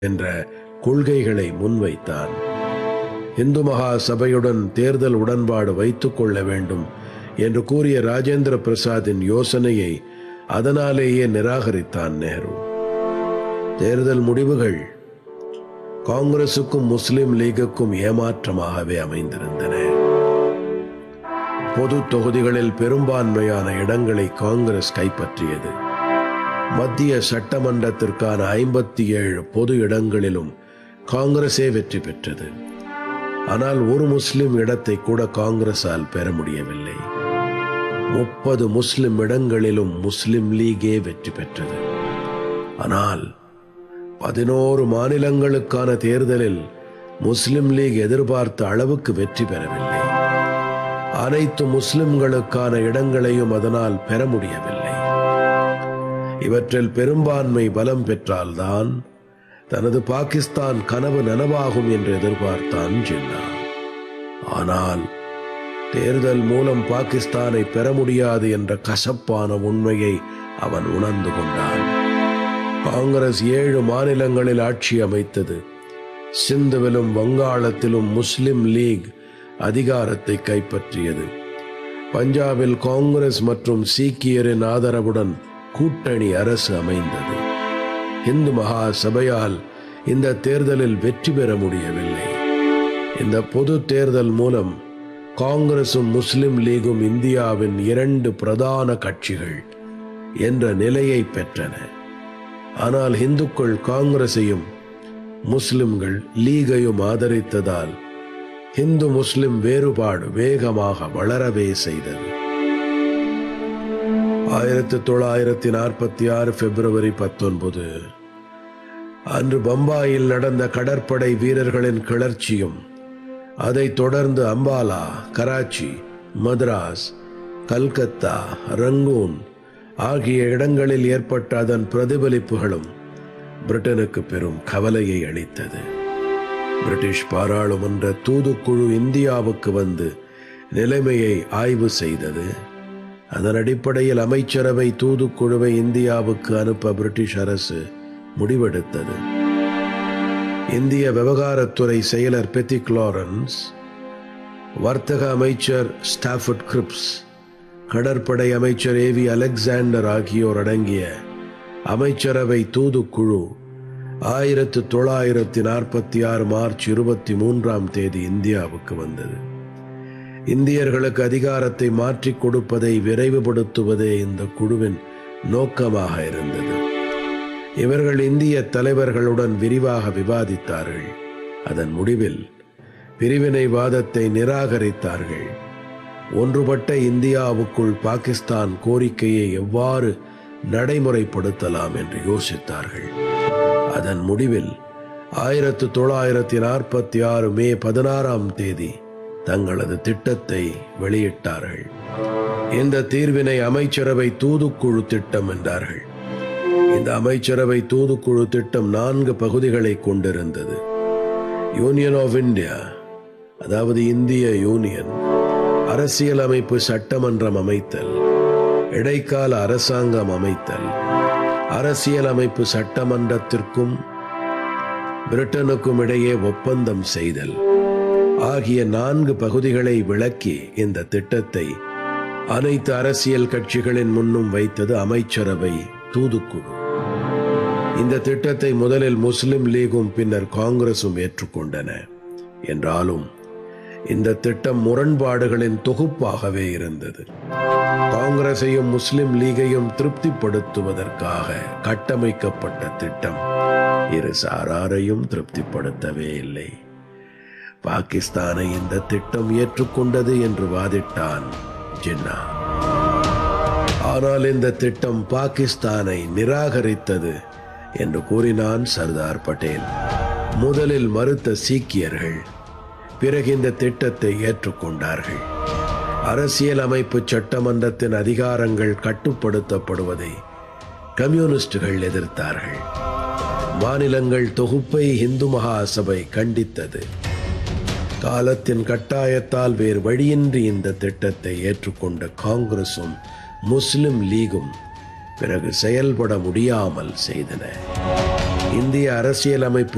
என்ற கொள்கைகளை முன்வைத்தான் இந்து மகா சபையுடன் தேர்தல் உடன்பாடு வைத்துக் கொள்ள வேண்டும் என்று கூறிய ராஜேந்திர பிரசாத்தின் யோசனையை அதனாலேயே நிராகரித்தான் நேரு தேர்தல் முடிவுகள் காங்கிரசுக்கும் முஸ்லிம் லீகுக்கும் ஏமாற்றமாகவே அமைந்திருந்தன பொது தொகுதிகளில் பெரும்பான்மையான இடங்களை காங்கிரஸ் கைப்பற்றியது மத்திய சட்டமன்றத்திற்கான ஐம்பத்தி ஏழு பொது இடங்களிலும் காங்கிரஸே வெற்றி பெற்றது ஆனால் ஒரு முஸ்லிம் இடத்தை கூட காங்கிரஸால் பெற முடியவில்லை முப்பது முஸ்லிம் இடங்களிலும் முஸ்லிம் லீகே வெற்றி பெற்றது ஆனால் பதினோரு மாநிலங்களுக்கான தேர்தலில் முஸ்லிம் லீக் எதிர்பார்த்த அளவுக்கு வெற்றி பெறவில்லை அனைத்து முஸ்லிம்களுக்கான இடங்களையும் அதனால் பெற முடியவில்லை இவற்றில் பெரும்பான்மை பலம் பெற்றால்தான் தனது பாகிஸ்தான் கனவு நனவாகும் என்று எதிர்பார்த்தான் ஜின்னா ஆனால் தேர்தல் மூலம் பாகிஸ்தானை பெற முடியாது என்ற கசப்பான உண்மையை அவன் உணர்ந்து கொண்டான் காங்கிரஸ் ஏழு மாநிலங்களில் ஆட்சி அமைத்தது சிந்துவிலும் வங்காளத்திலும் முஸ்லிம் லீக் அதிகாரத்தை கைப்பற்றியது பஞ்சாபில் காங்கிரஸ் மற்றும் சீக்கியரின் ஆதரவுடன் கூட்டணி அரசு அமைந்தது இந்து மகா சபையால் இந்த தேர்தலில் வெற்றி பெற முடியவில்லை இந்த பொது தேர்தல் மூலம் காங்கிரசும் முஸ்லிம் லீகும் இந்தியாவின் இரண்டு பிரதான கட்சிகள் என்ற நிலையை பெற்றன ஆனால் இந்துக்கள் காங்கிரஸையும் முஸ்லிம்கள் லீகையும் ஆதரித்ததால் இந்து முஸ்லிம் வேறுபாடு வேகமாக வளரவே செய்தது ஆயிரத்தி தொள்ளாயிரத்தி நாற்பத்தி ஆறு பிப்ரவரி பத்தொன்பது அன்று பம்பாயில் நடந்த கடற்படை வீரர்களின் கிளர்ச்சியும் அதைத் தொடர்ந்து அம்பாலா கராச்சி மദ്രാஸ் கல்கத்தா ரங்கூன் ஆகிய இடங்களில் ஏற்பட்ட அதன் பிரதிபலிப்புகளும் பிரிட்டனுக்கு பெரும் கவலையை அளித்தது பிரிட்டிஷ் பாராளுமன்ற தூதுக்குழு இந்தியாவுக்கு வந்து நிலைமையை ஆய்வு செய்தது அதன் அடிப்படையில் அமைச்சரவை தூதுக்குழுவை இந்தியாவுக்கு அனுப்ப பிரிட்டிஷ் அரசு முடிவெடுத்தது இந்திய விவகாரத்துறை செயலர் பெத்திக் லாரன்ஸ் வர்த்தக அமைச்சர் ஸ்டாஃபர்ட் கிரிப்ஸ் கடற்படை அமைச்சர் ஏவி அலெக்சாண்டர் ஆகியோர் அடங்கிய அமைச்சரவை தூதுக்குழு ஆயிரத்து தொள்ளாயிரத்தி நாற்பத்தி ஆறு மார்ச் இருபத்தி மூன்றாம் தேதி இந்தியாவுக்கு வந்தது இந்தியர்களுக்கு அதிகாரத்தை மாற்றிக் கொடுப்பதை விரைவுபடுத்துவதே இந்த குழுவின் நோக்கமாக இருந்தது இவர்கள் இந்திய தலைவர்களுடன் விரிவாக விவாதித்தார்கள் அதன் முடிவில் பிரிவினைவாதத்தை நிராகரித்தார்கள் ஒன்றுபட்ட இந்தியாவுக்குள் பாகிஸ்தான் கோரிக்கையை எவ்வாறு நடைமுறைப்படுத்தலாம் என்று யோசித்தார்கள் அதன் முடிவில் ஆயிரத்து தொள்ளாயிரத்தி நாற்பத்தி ஆறு மே பதினாறாம் தேதி தங்களது திட்டத்தை வெளியிட்டார்கள் இந்த தீர்வினை அமைச்சரவை தூதுக்குழு திட்டம் என்றார்கள் இந்த அமைச்சரவை தூதுக்குழு திட்டம் நான்கு பகுதிகளை கொண்டிருந்தது யூனியன் ஆஃப் இந்தியா அதாவது இந்திய யூனியன் அரசியல் அமைப்பு சட்டமன்றம் அமைத்தல் இடைக்கால அரசாங்கம் அமைத்தல் அரசியல் அமைப்பு சட்டமன்றத்திற்கும் பிரிட்டனுக்கும் இடையே ஒப்பந்தம் செய்தல் ஆகிய நான்கு பகுதிகளை விளக்கி இந்த திட்டத்தை அனைத்து அரசியல் கட்சிகளின் முன்னும் வைத்தது அமைச்சரவை தூதுக்குழு இந்த திட்டத்தை முதலில் முஸ்லிம் லீகும் பின்னர் காங்கிரசும் ஏற்றுக்கொண்டன என்றாலும் இந்த திட்டம் முரண்பாடுகளின் தொகுப்பாகவே இருந்தது காங்கிரஸையும் முஸ்லிம் லீகையும் திருப்திப்படுத்துவதற்காக கட்டமைக்கப்பட்ட திட்டம் இரு சாராரையும் திருப்திப்படுத்தவே இல்லை பாகிஸ்தானை இந்த திட்டம் ஏற்றுக்கொண்டது என்று வாதிட்டான் ஜின்னா ஆனால் இந்த திட்டம் பாகிஸ்தானை நிராகரித்தது என்று கூறினான் சர்தார் பட்டேல் முதலில் மறுத்த சீக்கியர்கள் பிறகு இந்த திட்டத்தை ஏற்றுக்கொண்டார்கள் அரசியல் அமைப்பு சட்டமன்றத்தின் அதிகாரங்கள் கட்டுப்படுத்தப்படுவதை கம்யூனிஸ்டுகள் எதிர்த்தார்கள் மாநிலங்கள் தொகுப்பை இந்து மகாசபை கண்டித்தது காலத்தின் கட்டாயத்தால் வேறு வழியின்றி இந்த திட்டத்தை ஏற்றுக்கொண்ட காங்கிரசும் முஸ்லிம் லீகும் பிறகு செயல்பட முடியாமல் செய்தன இந்திய அரசியலமைப்பு